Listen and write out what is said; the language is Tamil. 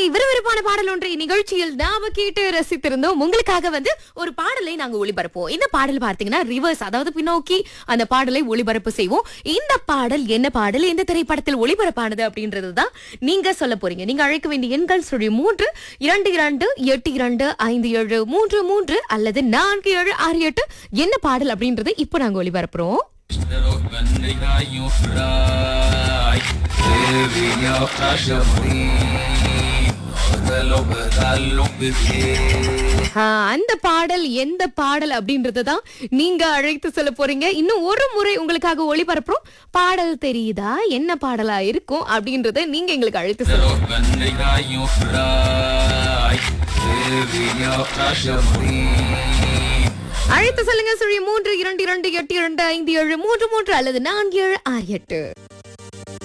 விறுவிறுப்பான பாடல் ஒன்றை நிகழ்ச்சியில் நாம கேட்டு ரசித்திருந்தோம் உங்களுக்காக வந்து ஒரு பாடலை நாங்க ஒளிபரப்போம் இந்த பாடல் பார்த்தீங்கன்னா ரிவர்ஸ் அதாவது பின்னோக்கி அந்த பாடலை ஒளிபரப்பு செய்வோம் இந்த பாடல் என்ன பாடல் எந்த திரைப்படத்தில் ஒளிபரப்பானது அப்படின்றது தான் நீங்க சொல்ல போறீங்க நீங்க அழைக்க வேண்டிய எண்கள் சொல்லி மூன்று இரண்டு இரண்டு எட்டு இரண்டு ஐந்து ஏழு மூன்று மூன்று அல்லது நான்கு ஏழு ஆறு எட்டு என்ன பாடல் அப்படின்றது இப்போ நாங்க ஒளிபரப்புறோம் ஆ, அந்த பாடல் எந்த பாடல் அப்படின்றத தான் நீங்க அழைத்து சொல்ல போறீங்க இன்னும் ஒரு முறை உங்களுக்காக ஒளிபரப்புறோம் பாடல் தெரியுதா என்ன பாடலா இருக்கும் அப்படின்றத நீங்க எங்களுக்கு அழைத்து சொல்லுங்க அழைத்து சொல்லுங்க சுழி மூன்று இரண்டு இரண்டு எட்டு இரண்டு ஐந்து ஏழு மூன்று மூன்று அல்லது நான்கு ஏழு ஆறு எட்டு